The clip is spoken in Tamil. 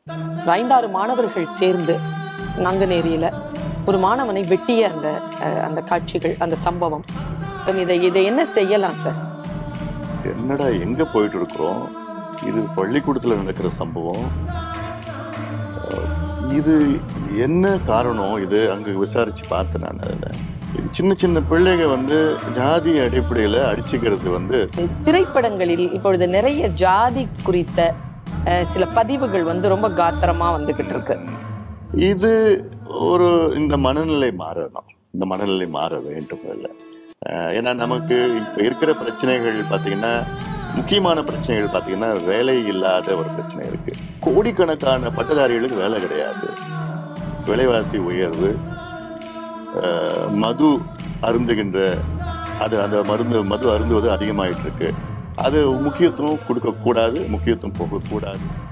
ஒரு ஐந்தாறு மாணவர்கள் சேர்ந்து நாங்குநேரியில ஒரு மாணவனை வெட்டிய அந்த அஹ், அந்த காட்சிகள் அந்த சம்பவம் அப்ப இதை இதை என்ன செய்யலாம் சார் என்னடா எங்க போயிட்டு இருக்கிறோம் இது பள்ளிக்கூடத்துல நடக்கிற சம்பவம் அஹ், இது என்ன காரணம் இது அங்க விசாரிச்சு பார்த்தேன் நான் அதில் இது சின்ன சின்ன பிள்ளைங்க வந்து ஜாதி அடிப்படையில அடிச்சுக்கிறது வந்து திரைப்படங்களில் இப்பொழுது நிறைய ஜாதி குறித்த அஹ், சில பதிவுகள் வந்து ரொம்ப காத்திரமா வந்துகிட்டு இருக்கு இது ஒரு இந்த மனநிலை மாறணும் இந்த மனநிலை மாற வேண்டும் இல்லை ஏன்னா நமக்கு இப்போ இருக்கிற பிரச்சனைகள் பார்த்தீங்கன்னா முக்கியமான பிரச்சனைகள் பார்த்தீங்கன்னா வேலை இல்லாத ஒரு பிரச்சனை இருக்கு கோடிக்கணக்கான பட்டதாரிகளுக்கு வேலை கிடையாது விலைவாசி உயர்வு அஹ், மது அருந்துகின்ற அது அந்த மருந்து மது அருந்துவது அதிகமாயிட்டு இருக்கு அது முக்கியத்துவம் கொடுக்கக்கூடாது முக்கியத்துவம் போகக்கூடாது